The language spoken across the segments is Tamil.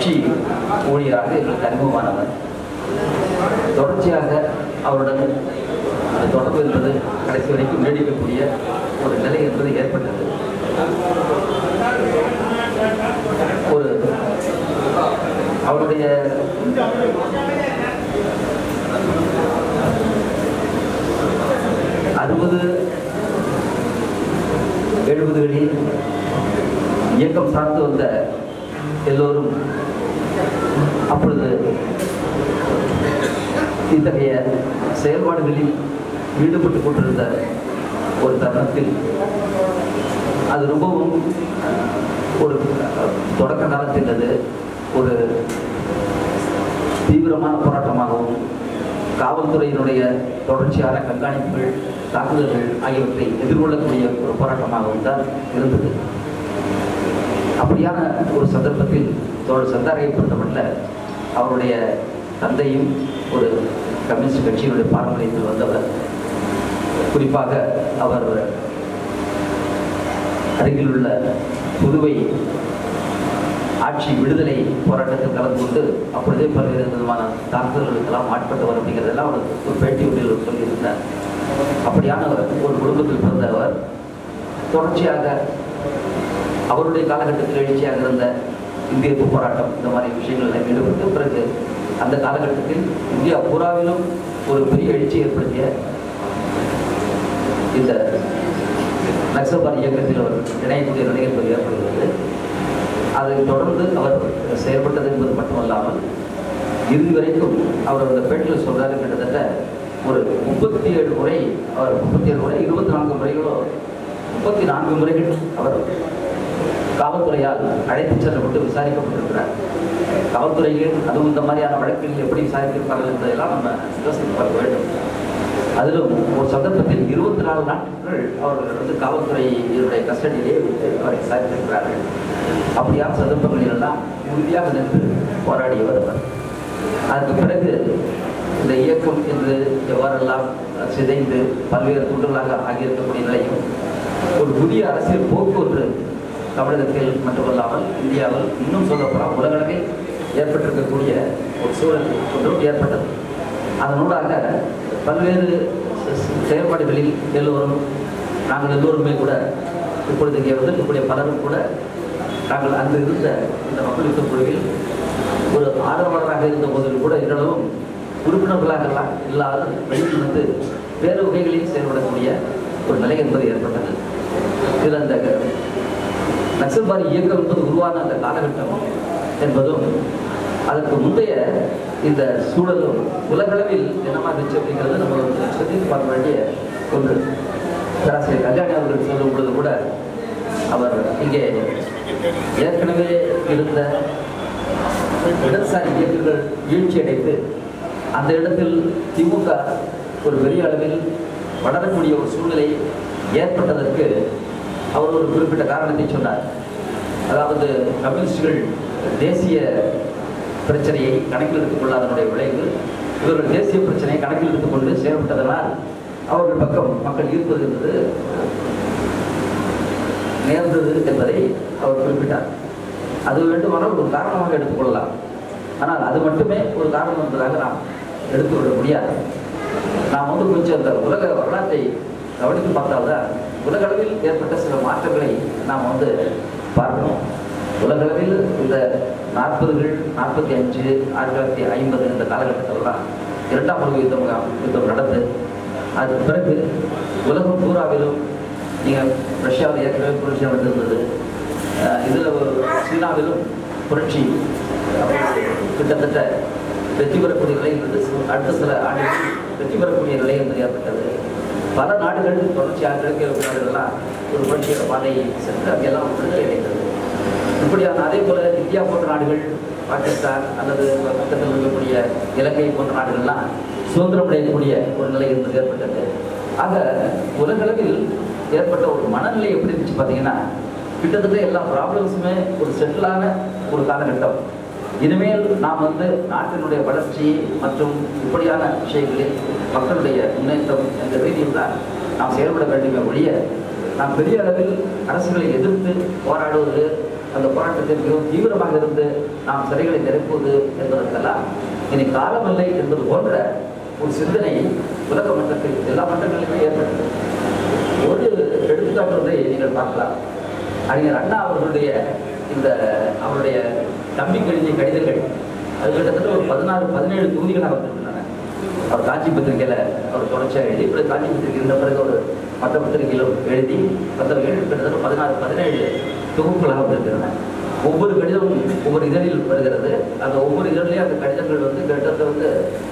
கட்சி ஊழியராக எங்களுக்கு அறிமுகமானவர் தொடர்ச்சியாக அவருடன் அந்த தொடர்பு என்பது கடைசி வரைக்கும் நீடிக்கக்கூடிய ஒரு நிலை என்பது ஏற்பட்டது ஒரு அவருடைய அறுபது எழுபதுகளில் இயக்கம் சார்ந்து வந்த எல்லோரும் அப்பொழுது இத்தகைய செயல்பாடுகளில் ஈடுபட்டு கொண்டிருந்த ஒரு தருணத்தில் அது ரொம்பவும் ஒரு தொடக்க காலத்தில் அது ஒரு தீவிரமான போராட்டமாகவும் காவல்துறையினுடைய தொடர்ச்சியான கண்காணிப்புகள் தாக்குதல்கள் ஆகியவற்றை எதிர்கொள்ளக்கூடிய ஒரு போராட்டமாகவும் தான் இருந்தது அப்படியான ஒரு சந்தர்ப்பத்தில் தோழர் சந்தாரையை பொறுத்தமட்டில் அவருடைய தந்தையும் ஒரு கம்யூனிஸ்ட் கட்சியினுடைய பாரம்பரியத்தில் வந்தவர் குறிப்பாக அவர் அருகிலுள்ள புதுவை ஆட்சி விடுதலை போராட்டத்தில் கலந்து கொண்டு அப்பொழுதே பல்வேறு விதமான தாக்குதல்களுக்கெல்லாம் ஆட்பட்டவர் அப்படிங்கிறதெல்லாம் அவர் ஒரு பேட்டி ஒன்றில் அவர் சொல்லியிருந்தார் அப்படியான ஒரு குடும்பத்தில் பிறந்தவர் தொடர்ச்சியாக அவருடைய காலகட்டத்தில் எழுச்சியாக இருந்த இந்திய எதிர்ப்பு போராட்டம் இந்த மாதிரி விஷயங்களில் ஈடுபட்டு பிறகு அந்த காலகட்டத்தில் இந்தியா பூராவிலும் ஒரு பெரிய எழுச்சி ஏற்படுத்திய இந்த நக்சல்பாரி இயக்கத்தில் அவர் இணையக்கூடிய நிலை என்பது ஏற்படுகிறது அதைத் தொடர்ந்து அவர் செயல்பட்டது என்பது மட்டுமல்லாமல் இறுதி வரைக்கும் அவர் அந்த பேட்டில் சொல்றாரு கிட்டத்தட்ட ஒரு முப்பத்தி ஏழு முறை அவர் முப்பத்தி ஏழு முறை இருபத்தி நான்கு முறைகளோ முப்பத்தி நான்கு முறைகள் அவர் காவல்துறையால் அழைத்துச் செல்லப்பட்டு விசாரிக்கப்பட்டிருக்கிறார் காவல்துறையில் அதுவும் இந்த மாதிரியான வழக்கில் எப்படி விசாரித்திருப்பார்கள் என்பதையெல்லாம் நம்ம யோசித்து பார்க்க வேண்டும் அதிலும் ஒரு சந்தர்ப்பத்தில் இருபத்தி நாலு நாட்கள் அவர்கள் வந்து காவல்துறையினுடைய கஸ்டடியிலே வைத்து அவரை விசாரித்திருக்கிறார்கள் அப்படியான சந்தர்ப்பங்களில் எல்லாம் உறுதியாக நின்று போராடியவர் அவர் அதற்கு பிறகு இந்த இயக்கம் என்று எவ்வாறெல்லாம் சிதைந்து பல்வேறு துண்டுகளாக ஆகியிருக்கக்கூடிய நிலையும் ஒரு புதிய அரசியல் போக்கு ஒன்று தமிழகத்தில் மட்டுமல்லாமல் இந்தியாவில் இன்னும் சொல்லப்போனால் உலகளவில் ஏற்பட்டிருக்கக்கூடிய ஒரு சூழல் ஒன்றும் ஏற்பட்டது அதனூடாக பல்வேறு செ- செயல்பாடுகளில் எல்லோரும் நாங்கள் எல்லோருமே கூட இப்பொழுது இங்கே வந்திருக்கக்கூடிய பலரும் கூட நாங்கள் அங்கு இருந்த இந்த மக்கள் யுத்த குழுவில் ஒரு ஆதரவாளராக இருந்த போதிலும் கூட இன்றளவும் உறுப்பினர்களாக எல்லாம் இல்லாத வெளியில் வந்து வேறு வகைகளில் செயல்படக்கூடிய ஒரு நிலை என்பது ஏற்பட்டது இதில் அந்த நக்சல்பாரி இயக்கம் என்பது உருவான அந்த காலகட்டம் என்பதும் அதற்கு முந்தைய இந்த சூழலும் உலகளவில் என்னமா இருந்துச்சு அப்படிங்கிறது நம்ம வந்து சிந்தித்து பார்க்க வேண்டிய ஒன்று பேராசிரியர் கல்யாணி அவர்கள் சொல்லும் பொழுது கூட அவர் இங்கே ஏற்கனவே இருந்த இடதுசாரி இயக்கங்கள் வீழ்ச்சி அடைந்து அந்த இடத்தில் திமுக ஒரு பெரிய அளவில் வளரக்கூடிய ஒரு சூழ்நிலை ஏற்பட்டதற்கு அவர் ஒரு குறிப்பிட்ட காரணத்தை சொன்னார் அதாவது கம்யூனிஸ்டுகள் தேசிய பிரச்சனையை கணக்கில் எடுத்துக் கொள்ளாதனுடைய விளைவு இவர்கள் தேசிய பிரச்சனையை கணக்கில் எடுத்துக்கொண்டு செயல்பட்டதனால் அவர்கள் பக்கம் மக்கள் ஈர்ப்பது என்பது நேர்ந்தது என்பதை அவர் குறிப்பிட்டார் அது வேண்டுமானால் ஒரு காரணமாக எடுத்துக்கொள்ளலாம் ஆனால் அது மட்டுமே ஒரு காரணம் என்பதாக நாம் எடுத்துக்கொள்ள முடியாது நாம் வந்து கொஞ்சம் அந்த உலக வரலாற்றை கவனித்து பார்த்தால்தான் உலகளவில் ஏற்பட்ட சில மாற்றங்களை நாம் வந்து பார்க்கணும் உலகளவில் இந்த நாற்பதுகள் நாற்பத்தி அஞ்சு ஆயிரத்தி தொள்ளாயிரத்தி ஐம்பது இந்த காலகட்டத்திலலாம் இரண்டாம் உலக யுத்தம் யுத்தம் நடந்து அதுக்கு பிறகு உலகம் பூராவிலும் நீங்கள் ரஷ்யாவில் ஏற்கனவே புரட்சி நடந்திருந்தது அஹ் இதுல ஒரு சீனாவிலும் புரட்சி கிட்டத்தட்ட வெற்றி பெறக்கூடிய நிலை இருந்தது அடுத்த சில ஆண்டுகளில் வெற்றி பெறக்கூடிய நிலை என்பது ஏற்பட்டது பல நாடுகள் தொடர்ச்சியாக கிழக்கிய நாடுகள்லாம் ஒரு புரட்சியோட பாதையை சென்று அங்கெல்லாம் விடுதலை அடைந்தது இப்படியான அதே போல இந்தியா போன்ற நாடுகள் பாகிஸ்தான் அல்லது பக்கத்தில் இருக்கக்கூடிய இலங்கை போன்ற நாடுகள்லாம் சுதந்திரம் அடையக்கூடிய ஒரு நிலை என்பது ஏற்பட்டது ஆக உலகளவில் ஏற்பட்ட ஒரு மனநிலை எப்படி இருந்துச்சு பார்த்தீங்கன்னா கிட்டத்தட்ட எல்லா ப்ராப்ளம்ஸுமே ஒரு செட்டிலான ஒரு காலகட்டம் இனிமேல் நாம் வந்து நாட்டினுடைய வளர்ச்சி மற்றும் இப்படியான விஷயங்களில் மக்களுடைய முன்னேற்றம் என்ற ரீதியில் தான் நாம் செயல்பட வேண்டுமே ஒழிய நாம் பெரிய அளவில் அரசுகளை எதிர்த்து போராடுவது அந்த போராட்டத்தில் மிகவும் தீவிரமாக இருந்து நாம் சிறைகளை நிரப்புவது என்பதற்கெல்லாம் இனி காலமில்லை என்பது போன்ற ஒரு சிந்தனை உலக மட்டத்தில் எல்லா மட்டங்களிலுமே ஏற்பட்டது ஒரு எடுத்துக்காட்டு ஒன்றை நீங்கள் பார்க்கலாம் அறிஞர் அண்ணா அவர்களுடைய இந்த அவருடைய தம்பிக்கு எழுதிய கடிதங்கள் அது கிட்டத்தட்ட ஒரு பதினாறு பதினேழு தொகுதிகளாக வந்திருக்கின்றன அவர் காஞ்சி பத்திரிகையில அவர் தொடர்ச்சியாக எழுதி இப்படி காஞ்சி பத்திரிகை இருந்த பிறகு ஒரு மற்ற பத்திரிகையிலும் எழுதி வந்தவர்கள் கிட்டத்தட்ட பதினாறு பதினேழு தொகுப்புகளாக வந்திருக்கின்றன ஒவ்வொரு கடிதமும் ஒவ்வொரு இதழில் வருகிறது அந்த ஒவ்வொரு இதழிலையும் அந்த கடிதங்கள் வந்து கிட்டத்தட்ட வந்து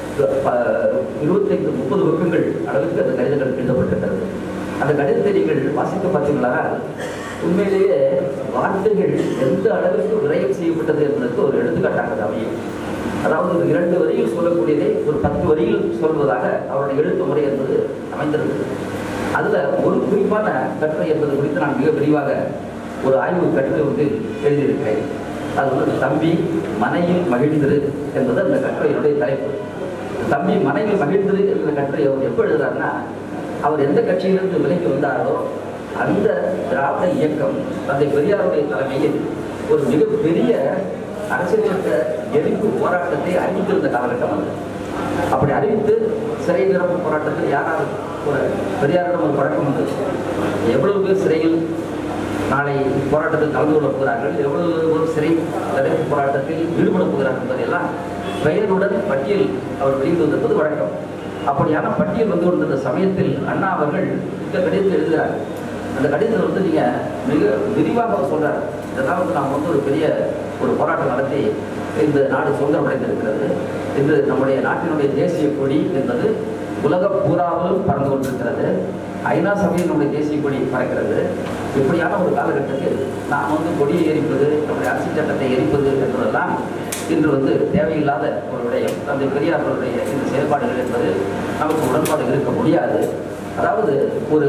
ப- இருபத்தைந்து முப்பது பக்கங்கள் அளவுக்கு அந்த கடிதங்கள் எழுதப்பட்டிருக்கிறது அந்த கடிதத்தை நீங்கள் வாசிக்க பார்த்தீங்களா உண்மையிலேயே வார்த்தைகள் எந்த அளவுக்கு விரயம் செய்யப்பட்டது என்பதற்கு ஒரு எடுத்துக்காட்டாக அது அமையும் அதாவது ஒரு இரண்டு வரியில் சொல்லக்கூடியதை ஒரு பத்து வரியில் சொல்வதாக அவருடைய எழுத்து முறை என்பது அமைந்திருந்தது அதுல ஒரு குறிப்பான கட்டுரை என்பது குறித்து நான் மிக விரிவாக ஒரு ஆய்வு கட்டுரை வந்து எழுதியிருக்கிறேன் அது வந்து தம்பி மனையில் மகிழ்ந்திரு என்பது அந்த கட்டுரையினுடைய தலைப்பு தம்பி மனைவி மகிழ்ந்திரு என்ற கட்டுரை அவர் எப்போ எழுதுறாருன்னா அவர் எந்த கட்சியிலிருந்து விலைக்கு வந்தாரோ அந்த திராவிட இயக்கம் தந்தை பெரியாருடைய தலைமையில் ஒரு மிகப்பெரிய அரசியல் சட்ட எதிர்ப்பு போராட்டத்தை அறிவித்திருந்த காலகட்டம் அது அப்படி அறிவித்து சிறை நிரப்பு போராட்டத்தில் யாராவது ஒரு பெரியாரிடம் ஒரு பழக்கம் வந்தது எவ்வளவு பேர் சிறையில் நாளை போராட்டத்தில் கலந்து கொள்ள போகிறார்கள் எவ்வளவு பேர் சிறை தடுப்பு போராட்டத்தில் ஈடுபட போகிறார்கள் என்பதையெல்லாம் பெயருடன் பட்டியல் அவர் வெளியிட்டு வந்திருப்பது வழக்கம் அப்படியான பட்டியல் வந்து கொண்டிருந்த சமயத்தில் அண்ணா அவர்கள் இந்த கடிதத்தை எழுதுகிறார் அந்த கடிதத்தில் வந்து நீங்க மிக விரிவாக அவர் சொல்றார் இதெல்லாம் வந்து நாம் வந்து ஒரு பெரிய ஒரு போராட்டம் நடத்தி இந்த நாடு சுதந்திரம் அடைந்திருக்கிறது இது நம்முடைய நாட்டினுடைய தேசிய கொடி என்பது உலக பூராவிலும் பறந்து கொண்டிருக்கிறது ஐநா சபையில் நம்முடைய தேசிய கொடி பறக்கிறது இப்படியான ஒரு காலகட்டத்தில் நாம் வந்து கொடியை எரிப்பது நம்முடைய அரசியல் சட்டத்தை எரிப்பது என்பதெல்லாம் இன்று வந்து தேவையில்லாத ஒரு விடயம் தந்தை பெரியார் அவருடைய இந்த செயல்பாடுகள் என்பது நமக்கு உடன்பாடு இருக்க முடியாது அதாவது ஒரு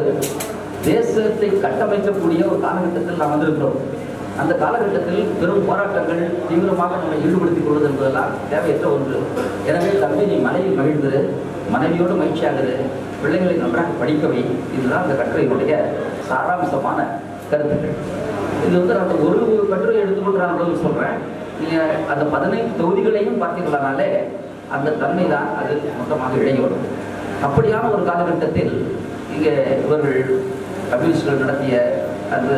தேசத்தை கட்டமைக்கக்கூடிய ஒரு காலகட்டத்தில் நாம் வந்திருக்கிறோம் அந்த காலகட்டத்தில் பெரும் போராட்டங்கள் தீவிரமாக நம்மை ஈடுபடுத்திக் கொள்வது என்பதெல்லாம் தேவையற்ற ஒன்று எனவே தம்பி நீ மனையில் மகிழ்ந்திரு மனைவியோடு மகிழ்ச்சியாகிறது பிள்ளைகளை நன்றாக படிக்கவை இதுதான் அந்த கட்டுரையினுடைய சாராம்சமான கருத்துக்கள் இது வந்து நான் அந்த ஒரு கட்டுரை எடுத்துக்கொண்டு நான் உங்களுக்கு சொல்றேன் நீங்க அந்த பதினைந்து தொகுதிகளையும் பார்த்தீங்களானாலே அந்த தன்மை தான் அது மொத்தமாக இடையோடும் அப்படியான ஒரு காலகட்டத்தில் இங்கே இவர்கள் கம்யூனிஸ்டுகள் நடத்திய அந்த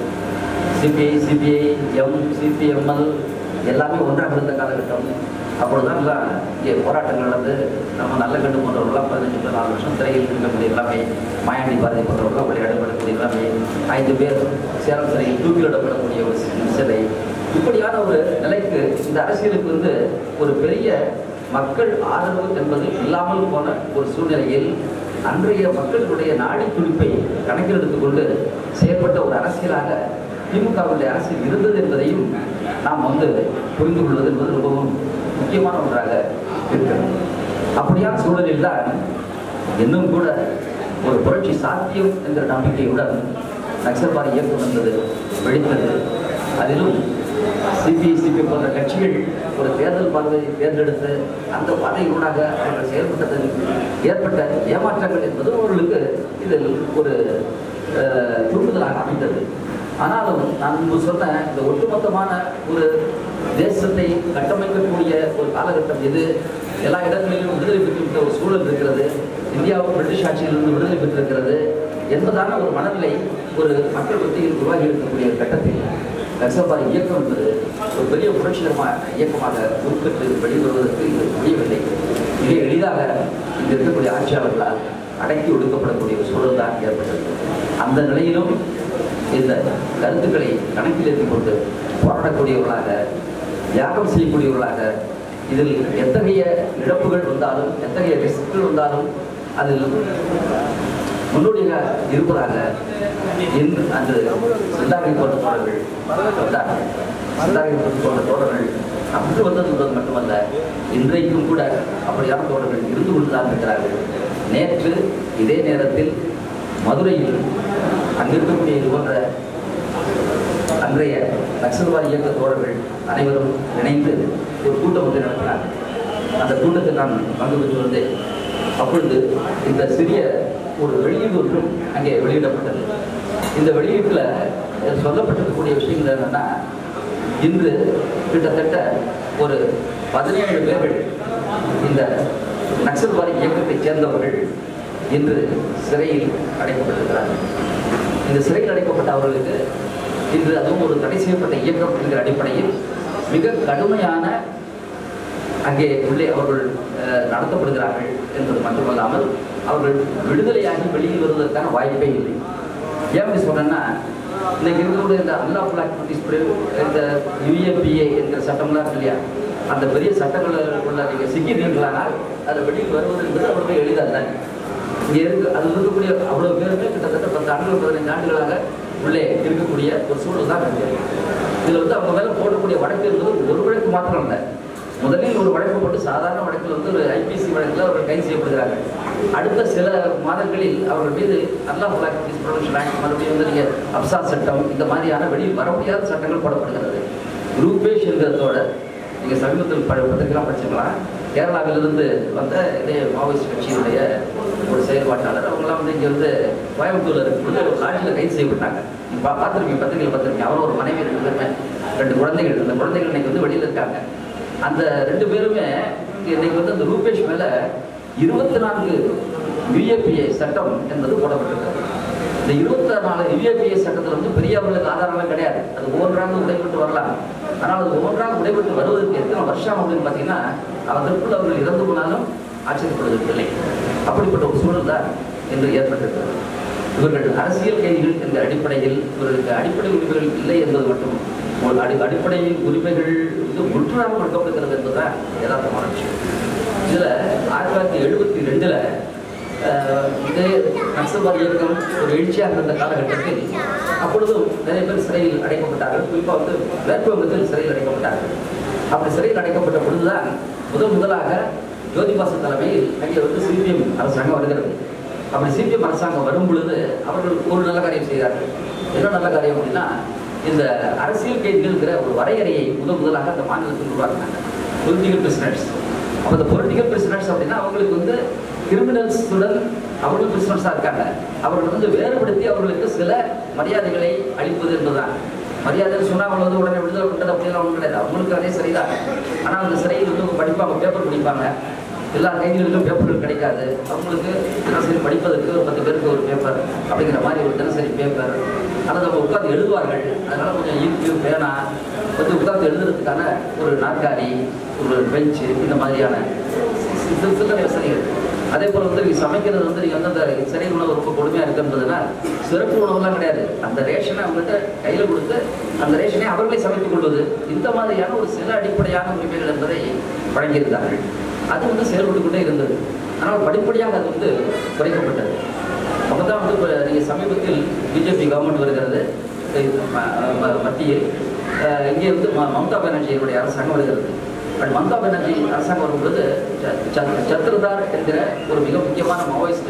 சிபிஐ சிபிஐ எம் சிபிஎம்எல் எல்லாமே ஒன்றாக இருந்த காலகட்டம் அப்பொழுதுதான் எல்லாம் இங்கே போராட்டங்கள் நடந்து நம்ம நல்ல கண்டு போன்றவர்கள்லாம் பதினஞ்சு to நாலு வருஷம் சிறையில் இருக்கக்கூடிய எல்லாமே மாயாண்டி பாரதி போன்றவர்களாம் விளையாடப்படக்கூடிய எல்லாமே ஐந்து பேர் சேலம் சிறையில் தூக்கிலிடப்படக்கூடிய ஒரு சி- சிறை இப்படியான ஒரு நிலைக்கு இந்த அரசியலுக்கு வந்து ஒரு பெரிய மக்கள் ஆதரவு என்பது இல்லாமல் போன ஒரு சூழ்நிலையில் அன்றைய மக்களுடைய நாடி துடிப்பை கணக்கில் எடுத்துக்கொண்டு செயல்பட்ட ஒரு அரசியலாக திமுகவுடைய அரசியல் இருந்தது என்பதையும் நாம் வந்து புரிந்து கொள்வது என்பது ரொம்பவும் முக்கியமான ஒன்றாக இருக்கிறது அப்படியான சூழலில் தான் இன்னும் கூட ஒரு புரட்சி சாத்தியம் என்ற நம்பிக்கையுடன் நக்சல்பாரி இயக்கம் என்பது வெடித்தது அதிலும் சிபி சிபி போன்ற கட்சிகள் ஒரு தேர்தல் பாதையை தேர்ந்தெடுத்து அந்த பாதையினூடாக அவர்கள் செயல்பட்டதில் ஏற்பட்ட ஏமாற்றங்கள் என்பது அவர்களுக்கு இதில் ஒரு அஹ், தூண்டுதலாக அமைந்தது ஆனாலும் நான் முன்பு சொன்ன இந்த ஒட்டுமொத்தமான ஒரு தேசத்தை கட்டமைக்கக்கூடிய ஒரு காலகட்டம் இது எல்லா இடங்களிலும் விடுதலை பெற்றிருக்கிற ஒரு சூழல் இருக்கிறது இந்தியாவும் பிரிட்டிஷ் ஆட்சியிலிருந்து விடுதலை பெற்றிருக்கிறது என்பதான ஒரு மனநிலை ஒரு மக்கள் மத்தியில் உருவாகி இருக்கக்கூடிய கட்டத்தில் நக்சல்பாரி இயக்கம் என்பது ஒரு பெரிய புரட்சிகரமான இயக்கமாக உருப்பெற்று வெளிவருவதற்கு இது முடியவில்லை மிக எளிதாக இங்கு இருக்கக்கூடிய ஆட்சியாளர்களால் அடக்கி ஒடுக்கப்படக்கூடிய ஒரு சூழல் தான் ஏற்பட்டது அந்த நிலையிலும் இந்த கருத்துக்களை கணக்கில் எடுத்துக் கொண்டு போராடக்கூடியவர்களாக தியாகம் செய்யக்கூடியவர்களாக இதில் எத்தகைய இழப்புகள் வந்தாலும் எத்தகைய ரிஸ்க்குகள் வந்தாலும் அதில் முன்னோடியாக இருப்பதாக இன்று அந்த சிந்தாகை போன்ற தோழர்கள் வந்தார்கள் சிந்தாகை போன்ற தோழர்கள் அன்று வந்தது என்பது மட்டுமல்ல இன்றைக்கும் கூட அப்படியான தோழர்கள் இருந்து கொண்டுதான் இருக்கிறார்கள் நேற்று இதே நேரத்தில் மதுரையில் அங்கிருக்கக்கூடிய இது போன்ற அன்றைய நக்சல்வாதி இயக்க தோழர்கள் அனைவரும் இணைந்து ஒரு கூட்டம் ஒன்றை நடத்தினார்கள் அந்த கூட்டத்தில் நான் பங்கு பெற்று வந்தேன் அப்பொழுது இந்த சிறிய ஒரு வெளியீடு ஒன்றும் அங்கே வெளியிடப்பட்டது இந்த வெளியீட்டில் சொல்லப்பட்டிருக்கக்கூடிய விஷயங்கள் என்னன்னா இன்று கிட்டத்தட்ட ஒரு பதினேழு பேர்கள் இந்த நக்சல்வாதி இயக்கத்தைச் சேர்ந்தவர்கள் இன்று சிறையில் அடைக்கப்பட்டிருக்கிறார்கள் இந்த சிறையில் அடைக்கப்பட்ட அவர்களுக்கு இன்று அதுவும் ஒரு தடை செய்யப்பட்ட இயக்கம் என்கிற அடிப்படையில் மிக கடுமையான அங்கே உள்ளே அவர்கள் அஹ், நடத்தப்படுகிறார்கள் என்பது மட்டுமல்லாமல் அவர்கள் விடுதலையாகி வெளியில் வருவதற்கான வாய்ப்பே இல்லை ஏன் அப்படி சொல்றேன்னா இன்னைக்கு இருக்கக்கூடிய இந்த அன்லாஃபுல் ஆக்டிவிட்டிஸ் இந்த யுஏபிஏ என்கிற சட்டம்லாம் இருக்கு இல்லையா அந்த பெரிய சட்டங்களுக்குள்ள நீங்கள் சிக்கிட்டீங்களானால் அது வெளியில் வருவது என்பது அவ்வளவு எளிதாக தான் இங்கே இருக்கு அது இருக்கக்கூடிய அவ்வளோ பேருமே கிட்டத்தட்ட பத்து ஆண்டுகள் பதினைந்து ஆண்டுகளாக உள்ளே இருக்கக்கூடிய ஒரு சூழல் தான் இருக்கு இதில் வந்து அவங்க மேலே போடக்கூடிய வழக்கு என்பது ஒரு வழக்கு மாத்திரம் இல்லை முதலில் ஒரு வழக்கு போட்டு சாதாரண வழக்கில் வந்து ஒரு ஐபிசி வழக்கில் அவர்கள் கைது செய்யப்படுகிறார்கள் அடுத்த சில மாதங்களில் அவர்கள் மீது அல்லா ஆக்டிவிட்டிஸ் ப்ரொடக்ஷன் ஆக்ட் மறுபடியும் வந்து நீங்கள் அப்சா சட்டம் இந்த மாதிரியான வெளியில் வர முடியாத சட்டங்கள் போடப்படுகிறது ரூபேஷ் என்கிறதோட நீங்கள் சமீபத்தில் ப பத்திரிகைலாம் படிச்சுக்கலாம் கேரளாவிலிருந்து வந்த இதே மாவோயிஸ்ட் கட்சியினுடைய ஒரு செயல்பாட்டாளர் அவங்களாம் வந்து இங்கே வந்து கோயம்புத்தூர்ல இருக்கும்போது ஒரு லாட்ஜில் கைது செய்யப்பட்டாங்க நீங்க பா பார்த்துருக்கீங்க பத்திரிகையில் பார்த்துருக்கீங்க அவரும் ஒரு மனைவி ரெண்டு பேருமே ரெண்டு குழந்தைகள் அந்த குழந்தைகள் இன்னைக்கு வந்து வெளியில் இருக்காங்க அந்த ரெண்டு பேருமே இன்னைக்கு வந்து அந்த ரூபேஷ் மேல இருபத்தி நான்கு யுஏபிஏ சட்டம் என்பது போடப்பட்டிருக்கிறது இந்த இருபத்தி நாலு யுஏபிஏ சட்டத்தில் வந்து பெரியவர்களுக்கு ஆதாரம்லாம் கிடையாது அது ஒவ்வொன்றாக உடைபட்டு வரலாம் ஆனால் அது ஒவ்வொன்றாக உடைபட்டு வருவதற்கு எத்தனை வருஷம் அப்படின்னு பார்த்தீங்கன்னா அதற்குள் அவர்கள் இறந்து போனாலும் ஆச்சரியப்படுவதற்கில்லை அப்படிப்பட்ட ஒரு சூழல் தான் இன்று ஏற்பட்டிருக்கிறது இவர்கள் அரசியல் கைதிகள் என்ற அடிப்படையில் இவர்களுக்கு அடிப்படை உரிமைகள் இல்லை என்பது மட்டும் ஒரு அடி அடிப்படை உரிமைகள் வந்து முற்றாக மறுக்கப்படுகிறது என்பதுதான் யதார்த்தமான விஷயம் இதில் ஆயிரத்தி தொள்ளாயிரத்தி எழுபத்தி ரெண்டில் இதே நக்சல்வாதி இயக்கம் ஒரு எழுச்சியாக இருந்த காலகட்டத்தில் அப்பொழுதும் நிறைய பேர் சிறையில் அடைக்கப்பட்டார்கள் குறிப்பாக வந்து மேற்கு வங்கத்தில் சிறையில் அடைக்கப்பட்டார்கள் அப்படி சிறையில் அடைக்கப்பட்ட பொழுதுதான் முதல் முதலாக ஜோதிபாசு தலைமையில் அங்கே வந்து சிபிஎம் அரசாங்கம் வருகிறது அப்படி சிபிஎம் அரசாங்கம் வரும் பொழுது அவர்கள் ஒரு நல்ல காரியம் செய்கிறார்கள் என்ன நல்ல காரியம் அப்படின்னா இந்த அரசியல் கைதிகள்ங்கிற ஒரு வரையறையை முதல் முதலாக அந்த மாநிலத்தில் உருவாக்கினாங்க பொலிட்டிக்கல் பிரிசனர்ஸ் அப்போ இந்த பொலிட்டிக்கல் பிரிசனர்ஸ் அப்படின்னா அவங்களுக்கு வந்து கிரிமினல்ஸுடன் அவர்கள் பிரிசனர்ஸாக இருக்காங்க அவர்கள் வந்து வேறுபடுத்தி அவர்களுக்கு சில மரியாதைகளை அளிப்பது என்பதுதான் மரியாதை சொன்னால் அவங்க வந்து உடனே விடுதலை பண்ணுறது அப்படிலாம் ஒன்றும் கிடையாது அவங்களுக்கு அதே சரிதான் ஆனால் அந்த சிறையில் வந்து அவங்க படிப்பாங்க பேப்பர் படிப்பாங்க எல்லா கைதிகளுக்கும் பேப்பர்கள் கிடைக்காது அவங்களுக்கு தினசரி படிப்பதற்கு ஒரு பத்து பேருக்கு ஒரு பேப்பர் அப்படிங்கிற மாதிரி ஒரு தினசரி பேப்பர் அல்லது அவங்க உட்கார்ந்து எழுதுவார்கள் அதனால கொஞ்சம் ஈர்ப்பு பேனா வந்து உட்கார்ந்து எழுதுறதுக்கான ஒரு நாற்காலி ஒரு பெஞ்சு இந்த மாதிரியான சில சில்லறை வசதிகள் அதே போல் வந்து நீங்கள் சமைக்கிறது வந்து நீங்கள் வந்து அந்த சிறை உணவு ரொம்ப கொடுமையாக இருக்குன்றதுனா சிறப்பு உணவுலாம் கிடையாது அந்த ரேஷனை அவங்கள்ட்ட கையில் கொடுத்து அந்த ரேஷனை அவர்களே சமைத்துக் கொள்வது இந்த மாதிரியான ஒரு சில அடிப்படையான உரிமைகள் என்பதை வழங்கியிருந்தார்கள் அது வந்து செயல்பட்டு கொண்டே இருந்தது ஆனால் படிப்படியாக அது வந்து குறைக்கப்பட்டது அப்போ தான் வந்து இப்போ நீங்கள் சமீபத்தில் பிஜேபி கவர்மெண்ட் வருகிறது இது ம- ம- மத்தியில் அஹ், இங்கே வந்து ம- மம்தா பானர்ஜியினுடைய அரசாங்கம் வருகிறது பட் மம்தா பானர்ஜி அரசாங்கம் வரும்பொழுது ச- ச- சத்ரதார் என்கிற ஒரு மிக முக்கியமான மாவோயிஸ்ட்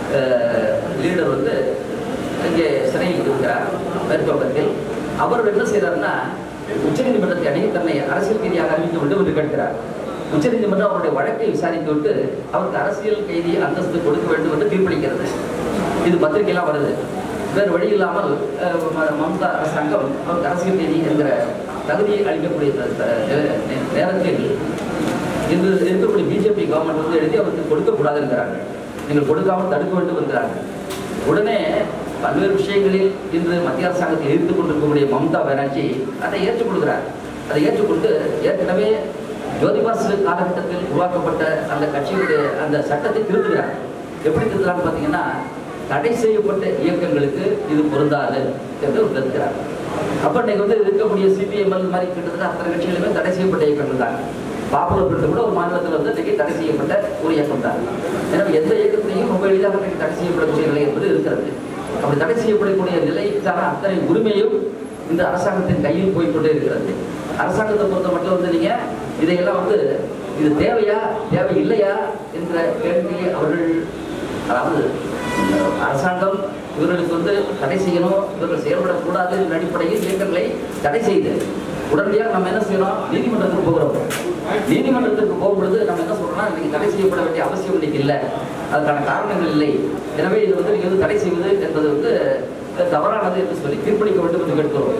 லீடர் வந்து இங்கே சிறையில் இருக்கிறார் மேற்கு வங்கத்தில் அவர் என்ன செய்கிறாருன்னா உச்சநீதிமன்றத்தை அணுகி தன்னை அரசியல் கைதியாக அறிவிக்க வேண்டும் என்று கேட்கிறார் உச்சநீதிமன்றம் அவருடைய வழக்கை விசாரித்து விட்டு அவருக்கு அரசியல் கைதி அந்தஸ்து கொடுக்க வேண்டும் என்று தீர்ப்பளிக்கிறது இது பத்திரிகையெல்லாம் வருது வேறு வழி இல்லாமல் அஹ், ம- மம்தா அரசாங்கம் அவருக்கு அரசியல் கைதி என்கிற தகுதியை அளிக்கக்கூடிய த- த- நே- நேரத்தில் இன்று இருக்கக்கூடிய பிஜேபி கவர்மெண்ட் வந்து எழுதி அவருக்கு கொடுக்கக்கூடாது என்கிறார்கள் நீங்கள் கொடுக்காமல் தடுக்க வேண்டும் என்கிறார்கள் உடனே பல்வேறு விஷயங்களில் இன்று மத்திய அரசாங்கத்தை எதிர்த்து கொண்டிருக்கக்கூடிய மம்தா பானர்ஜி அதை ஏற்றுக்கொள்கிறார் அதை ஏற்றுக்கொண்டு ஏற்கனவே ஜோதிபாசு காலகட்டத்தில் உருவாக்கப்பட்ட அந்த கட்சியுடைய அந்த சட்டத்தை திருத்துகிறார் எப்படி திருத்துறான்னு பார்த்தீங்கன்னா தடை செய்யப்பட்ட இயக்கங்களுக்கு இது பொருந்தாது என்று திருத்துகிறார் அப்ப இன்னைக்கு வந்து இருக்கக்கூடிய சிபிஎம்எல் மாதிரி கிட்டத்தட்ட அத்தனை கட்சிகளுமே தடை செய்யப்பட்ட இயக்கங்கள் தான் பாப்புலர் ஃப்ரண்ட் கூட ஒரு மாநிலத்தில் வந்து இன்னைக்கு தடை செய்யப்பட்ட ஒரு இயக்கம் தான் எனவே எந்த இயக்கத்திலையும் ரொம்ப எளிதாக இன்னைக்கு தடை செய்யப்படக்கூடிய நிலை என்பது இருக்கிறது அப்படி தடை செய்யப்படக்கூடிய நிலைக்கான அத்தனை உரிமையும் இந்த அரசாங்கத்தின் கையில் போய்க்கொண்டே இருக்கிறது அரசாங்கத்தை பொறுத்த மட்டும் வந்து நீங்க இதையெல்லாம் வந்து இது தேவையா தேவை இல்லையா என்ற கேள்வியை அவர்கள் அதாவது அஹ், அரசாங்கம் இவர்களுக்கு வந்து தடை செய்யணும் இவர்கள் செயல்படக்கூடாது என்ற அடிப்படையில் இயக்கங்களை தடை செய்து உடனடியாக நம்ம என்ன செய்யணும் நீதிமன்றத்துக்கு போகிறோம் நீதிமன்றத்துக்கு போகும்பொழுது நம்ம என்ன சொல்றோம்னா இன்னைக்கு தடை செய்யப்பட வேண்டிய அவசியம் இன்னைக்கு இல்லை அதுக்கான காரணங்கள் இல்லை எனவே இது வந்து நீங்க வந்து தடை செய்வது என்பது வந்து தவறானது என்று சொல்லி தீர்ப்பளிக்க வேண்டும் என்று கேட்கிறோம்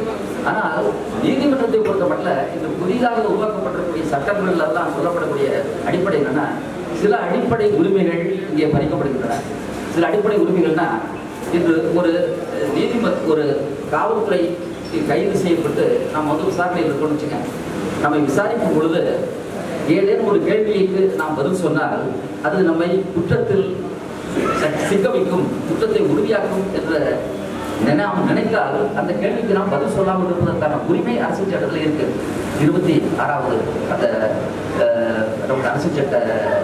ஆனால் நீதிமன்றத்தை பொறுத்த மட்டும் இந்த புதிதாக உருவாக்கப்பட்டிருக்கக்கூடிய சட்டங்கள் எல்லாம் சொல்லப்படக்கூடிய அடிப்படை என்னன்னா சில அடிப்படை உரிமைகள் இங்கே பறிக்கப்படுகின்றன சில அடிப்படை உரிமைகள்னா இன்று ஒரு நீதிம ஒரு காவல்துறை கைது செய்யப்பட்டு நாம் வந்து விசாரணையில் இருக்கோம்னு வச்சுக்கோங்க நம்ம விசாரிக்கும் பொழுது ஏதேனும் ஒரு கேள்விக்கு நாம் பதில் சொன்னால் அது நம்மை குற்றத்தில் ச- சிக்க வைக்கும் குற்றத்தை உறுதியாக்கும் என்ற நினை- நாம் நினைத்தால் அந்த கேள்விக்கு நாம் பதில் சொல்லாமல் இருப்பதற்கான உரிமை அரசியல் சட்டத்தில் இருக்கு இருபத்தி ஆறாவது அந்த அஹ், நம்முடைய அரசியல் சட்ட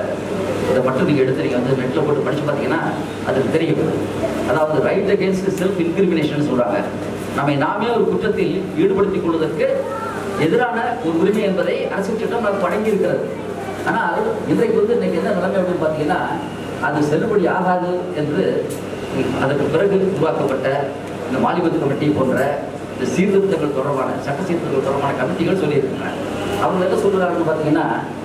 இதை மட்டும் நீங்கள் எடுத்து நீங்கள் வந்து நெட்டில் போட்டு படிச்சு பார்த்தீங்கன்னா அதுக்கு தெரியும் அதாவது ரைட் அகேன்ஸ்ட் செல்ஃப் இன்கிரிமினேஷன் சொல்றாங்க நம்மை நாமே ஒரு குற்றத்தில் ஈடுபடுத்திக் கொள்வதற்கு எதிரான ஒரு உரிமை என்பதை அரசியல் சட்டம் நமக்கு வழங்கி இருக்கிறது ஆனால் இன்றைக்கு வந்து இன்னைக்கு என்ன நிலைமை அப்படின்னு பார்த்தீங்கன்னா அது செல்லுபடி ஆகாது என்று அதற்கு பிறகு உருவாக்கப்பட்ட இந்த மாலிபத்து கமிட்டி போன்ற இந்த சீர்திருத்தங்கள் தொடர்பான சட்ட சீர்திருத்தங்கள் தொடர்பான கமிட்டிகள் சொல்லியிருக்கின்றன அவங்க என்ன சொல்றாங்கன்னு பார்த்தீங்கன்னா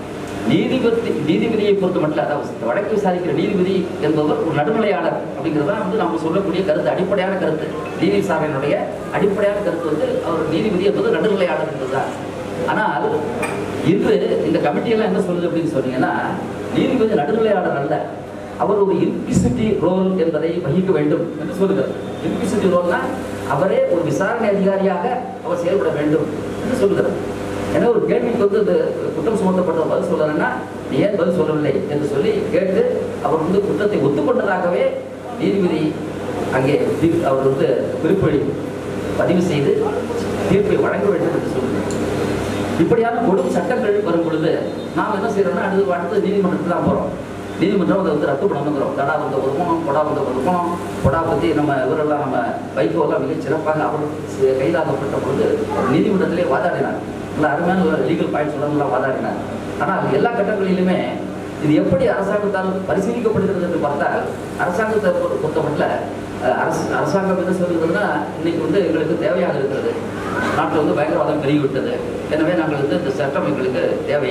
நீதிபதி நீதிபதியை பொறுத்த மட்டும் அதாவது வழக்கு விசாரிக்கிற நீதிபதி என்பவர் ஒரு நடுநிலையாளர் அப்படிங்கிறது தான் வந்து நம்ம சொல்லக்கூடிய கருத்து அடிப்படையான கருத்து நீதி விசாரணையினுடைய அடிப்படையான கருத்து வந்து அவர் நீதிபதி என்பது நடுநிலையாளர் என்பதுதான் ஆனால் இன்று இந்த கமிட்டியெல்லாம் என்ன சொல்லுது அப்படின்னு சொன்னீங்கன்னா நீதிபதி நடுநிலையாளர் அல்ல அவர் ஒரு இன்பிசிட்டி ரோல் என்பதை வகிக்க வேண்டும் என்று சொல்லுகிறார் இன்பிசிட்டி ரோல்னா அவரே ஒரு விசாரணை அதிகாரியாக அவர் செயல்பட வேண்டும் என்று சொல்லுகிறார் ஏன்னா ஒரு கேள்விக்கு வந்து இந்த குற்றம் சுமத்தப்பட்ட பதில் சொல்லலைன்னா நீ ஏன் பதில் சொல்லவில்லை என்று சொல்லி கேட்டு அவர் வந்து குற்றத்தை ஒத்துக்கொண்டதாகவே நீதிபதி அங்கே தீர்ப்பு- அவர் வந்து குறிப்பொழி பதிவு செய்து தீர்ப்பை வழங்க வேண்டும் என்று சொல்லுகிறார் இப்படியான கொடும் சட்டங்கள் வரும் பொழுது நாம் என்ன செய்யறோம்னா அடுத்து அடுத்து நீதிமன்றத்துக்கு தான் போகிறோம் நீதிமன்றம் அதை வந்து ரத்து பண்ணுங்கிறோம் தடா வந்த ஒதுக்கணும் கொடா வந்த ஒதுக்கணும் கொடா பற்றி நம்ம இவரெல்லாம் நம்ம வைகோலாம் மிக சிறப்பாக அவர் சி- கைதாகப்பட்ட பொழுது அவர் நீதிமன்றத்திலே வாதாடினார் நல்ல அருமையான லீகல் பாயிண்ட்ஸ் நல்லா வாதாடினார் ஆனால் எல்லா கட்டங்களிலுமே இது எப்படி அரசாங்கத்தால் பரிசீலிக்கப்படுகிறது என்று பார்த்தால் அரசாங்கத்தை பொறு- பொறுத்தமட்டில் அஹ், அரசு அரசாங்கம் என்ன சொல்லுறதுன்னா இன்னைக்கு வந்து எங்களுக்கு தேவையாக இருக்கிறது நாட்டில் வந்து பயங்கரவாதம் பெருகிவிட்டது எனவே நாங்கள் வந்து இந்த சட்டம் எங்களுக்கு தேவை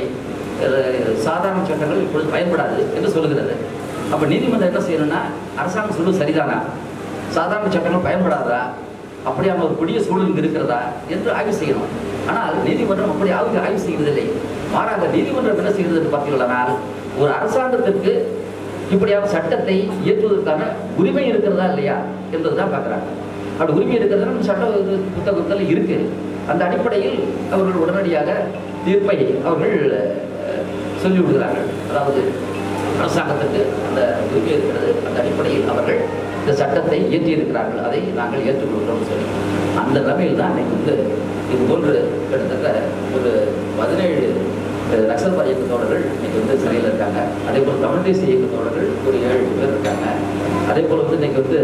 அஹ், சாதாரண சட்டங்கள் இப்பொழுது பயன்படாது என்று சொல்லுகிறது அப்போ நீதிமன்றம் என்ன செய்யணும்னா அரசாங்கம் சொல்வது சரிதானா சாதாரண சட்டங்கள் பயன்படாதா அப்படியான ஒரு கொடிய சூழல் இங்கு இருக்கிறதா என்று ஆய்வு செய்யணும் ஆனால் நீதிமன்றம் அப்படி ஆய்வு ஆய்வு செய்வதில்லை மாறாக நீதிமன்றம் என்ன செய்கிறது என்று பார்த்தீர்களானால் ஒரு அரசாங்கத்திற்கு இப்படியான சட்டத்தை இயற்றுவதற்கான உரிமை இருக்கிறதா இல்லையா என்பதுதான் பார்க்குறாங்க அப்படி உரிமை இருக்கிறதுனா நம்ம சட்ட இது புத்தகத்தில் இருக்கு அந்த அடிப்படையில் அவர்கள் உடனடியாக தீர்ப்பை அவர்கள் அஹ், சொல்லி விடுகிறார்கள் அதாவது அரசாங்கத்துக்கு அந்த உரிமை இருக்கிறது அந்த அடிப்படையில் அவர்கள் இந்த சட்டத்தை இயற்றியிருக்கிறார்கள் அதை நாங்கள் ஏற்றுக்கொள்கிறோம் சொல்லி அந்த நிலைமையில் தான் இன்னைக்கு வந்து இது போன்று கிட்டத்தட்ட ஒரு பதினேழு அஹ், நக்சல்வாதி இயக்க தோழர்கள் இன்னைக்கு வந்து சிறையில் இருக்காங்க அதே போல் தமிழ் தேசிய இயக்க தோழர்கள் ஒரு ஏழு பேர் இருக்காங்க அதே போல் வந்து இன்னைக்கு வந்து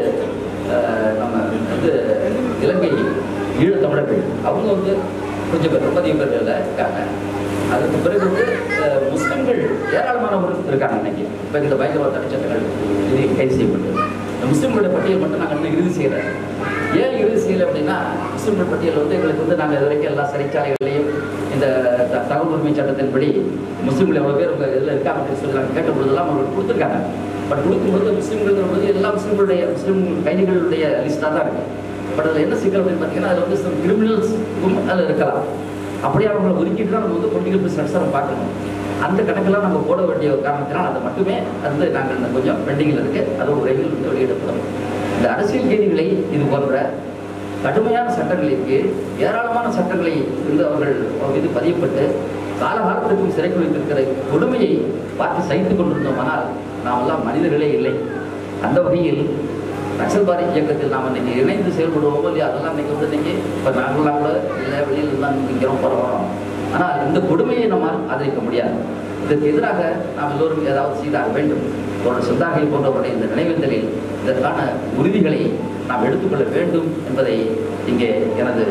அஹ், நம்ம வந்து இலங்கை ஈழத்தமிழர்கள் அவங்க வந்து கொஞ்சம் பேர் ரொம்ப அதிக பேர் இருக்காங்க அதுக்கு பிறகு வந்து அஹ், முஸ்லிம்கள் ஏராளமானவர்கள் இருக்காங்க இன்னைக்கு இப்போ இந்த பயங்கரவாத தடைச்சட்டங்கள் இது கைது செய்யப்பட்டு இந்த முஸ்லிம்களுடைய பட்டியல் மட்டும் நாங்கள் இன்னும் இறுதி செய்யலை ஏன் இறுதி செய்யலை அப்படின்னா முஸ்லிம்கள் பட்டியல் வந்து எங்களுக்கு வந்து நாங்கள் இது வரைக்கும் எல்லா சிறைச்சாலைகளையும் இந்த த- தகவல் உரிமை சட்டத்தின்படி முஸ்லிம்கள் எவ்வளோ பேர் உங்கள் இதில் இருக்காங்க அப்படின்னு சொல்லி நாங்கள் கேட்ட பொழுதெல்லாம் அவங்களுக்கு கொடுத்துருக்காங்க பட் கொடுக்கும்போது முஸ்லிம்கள் வந்து எல்லா முஸ்லிம்களுடைய முஸ்லிம் கைதிகளுடைய லிஸ்ட்டாக தான் இருக்கு பட் அதில் என்ன சிக்கல் அப்படின்னு பார்த்தீங்கன்னா அதில் வந்து some கிரிமினல்ஸுக்கும் அதில் இருக்கலாம் அப்படியே அவங்களை ஒதுக்கிட்டு தான் நம்ம வந்து பொலிட்டிக்கல் பிஸ்னஸ் நம்ம பார்க்கணும் அந்த கணக்கெல்லாம் நம்ம போட வேண்டிய ஒரு காரணத்தினால் அதை மட்டுமே அது வந்து நாங்கள் இந்த கொஞ்சம் பெண்டிங்கில் இருக்கு அது ஒரு விரைவில் வந்து வெளியிடப்படும் இந்த அரசியல் கைதிகளை இது போன்ற கடுமையான சட்டங்களின் கீழ் ஏராளமான சட்டங்களை வந்து அவர்கள் மீது பதியப்பட்டு காலகாலத்திற்கும் சிறைக்கு வைத்திருக்கிற கொடுமையை பார்த்து சகித்துக் கொண்டிருந்தோமானால் நாமெல்லாம் மனிதர்களே இல்லை அந்த வகையில் நக்சல்பாரி இயக்கத்தில் நாம் இன்னைக்கு இணைந்து செயல்படுவோமோ இல்லையா அதெல்லாம் இன்னைக்கு வந்து இன்னைக்கு இப்போ நாங்களாம் கூட இல்லை வெளியில் தான் நிற்கிறோம் போகிறோம் ஆனால் இந்த கொடுமையை நம்மால் ஆதரிக்க முடியாது இதற்கு எதிராக நாம் எல்லோரும் ஏதாவது செய்தாக வேண்டும் தோழர் சிந்தாகை போன்றவருடைய இந்த நினைவேந்தலில் இதற்கான உறுதிகளை நாம் எடுத்துக்கொள்ள வேண்டும் என்பதை இங்கே எனது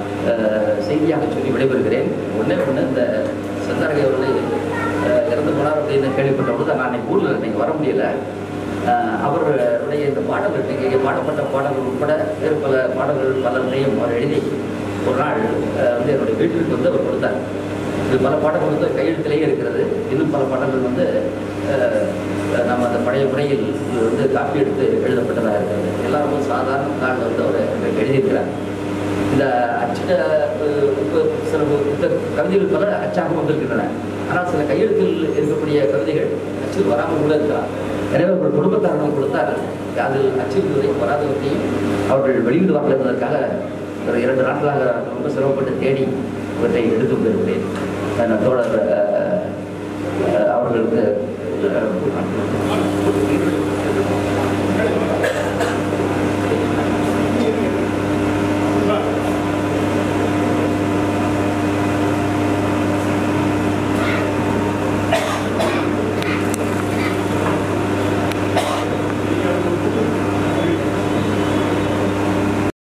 அஹ், செய்தியாக சொல்லி விடைபெறுகிறேன் ஒன்றே ஒன்று இந்த சிந்தாகை அவர்கள் அஹ், இறந்து போனார் அப்படின்னு கேள்விப்பட்ட பொழுது நான் அன்னைக்கு ஊரில் இன்னைக்கு வர முடியல அஹ், அவருடைய இந்த பாடல்கள் இங்கே பாடப்பட்ட பாடல்கள் உட்பட வேறு பல பாடல்கள் பலரையும் அவர் எழுதி ஒரு நாள் அஹ், வந்து என்னுடைய வீட்டிற்கு வந்து அவர் கொடுத்தார் இது பல பாடல்கள் வந்து கையெழுத்திலேயே இருக்கிறது இன்னும் பல பாடல்கள் வந்து அஹ், அஹ், நம்ம அந்த பழைய முறையில் இது வந்து காப்பி எடுத்து எழுதப்பட்டதாக இருக்கிறது எல்லாரும் ஒரு சாதாரண நாளில் வந்து அவர் எழுதியிருக்கிறார் இந்த அச்சிட்ட அஹ், இப்ப சில புத்த கவிதைகள் பல அச்சாக வந்திருக்கின்றன ஆனால் சில கையெழுத்தில் இருக்கக்கூடிய கவிதைகள் அச்சில் வராமல் கூட இருக்கலாம் எனவே அவர்கள் குடும்பத்தாரிடம் கொடுத்தால் அதில் அச்சில் வரைக்கும் வராதவற்றையும் அவர்கள் வெளியிடுவார்கள் என்பதற்காக ஒரு இரண்டு நாட்களாக ரொம்ப சிரமப்பட்டு தேடி இவற்றை எடுத்து வந்திருக்கிறேன் நான் தோழர் அஹ், அஹ், அவர்களுக்கு அஹ்,